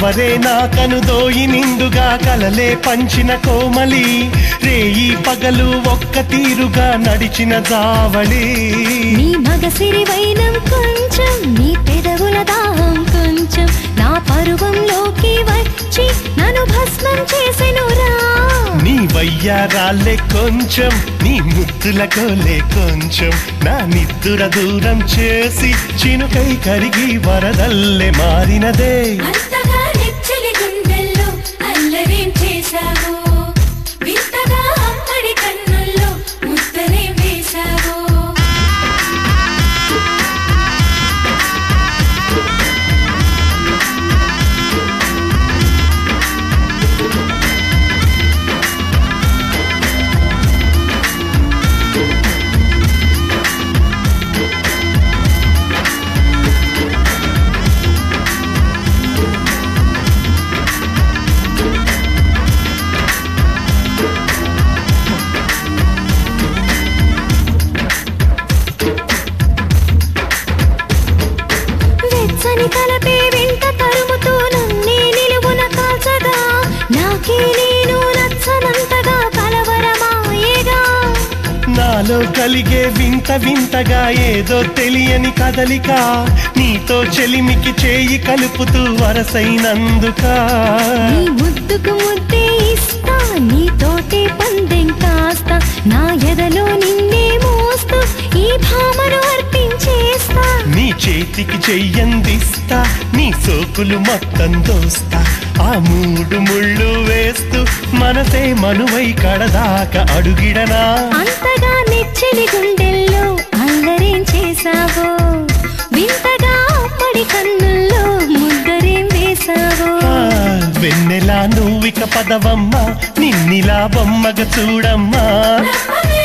కవరే నా కనుదోయి నిండుగా కలలే పంచిన కోమలి రేయి పగలు ఒక్క తీరుగా నడిచిన జావళి నీ మగసిరి వైనం కొంచెం నీ పెదవుల దాహం కొంచెం నా పరువంలోకి వచ్చి నన్ను భస్మం చేసెనురా నీ వయ్యారాలే కొంచెం నీ ముద్దుల కోలే కొంచెం నా నిద్దుర దూరం చేసి చినుకై కరిగి వరదల్లే మారినదే అంతగా నెచ్చలి గుండెల్లో అల్లరేం చేశావో వింతగా అమ్మడి కన్నుల్లో ముద్దరేం వేశావో వెచ్చని తలపే వెంట తరుముతూ నన్నే నిలువున కాల్చగా నాకే నేను నచ్చనంతగా కలవరమాయేగా నాలో కలిగే వింత వింతగా ఏదో తెలియని కదలిక నీతో చెలిమికి చేయి కలుపుతూ వరసైనందుక నీ ముద్దుకు ముద్దే ఇస్తా నీ తోటే పందెం కాస్తా నా ఎదలో నిన్నే మోస్తూ ఈ భామను అర్పించేస్తా నీ చేతికి చెయ్యందిస్తా నీ సోకులు మొత్తం దోస్తా ఆ మూడు ముళ్ళు వేస్తూ మనసే మనువై కడదాకా అడుగిడనా అంతగా నెచ్చలి గుండెల్లో అల్లరేం చేసావో వింతగా అమ్మడి కన్నుల్లో ముద్దరేం వేసావో ఆ, వెన్నెలా నువ్విక పదవమ్మా నిన్నిలా బొమ్మగ చూడమ్మా నమ్మవే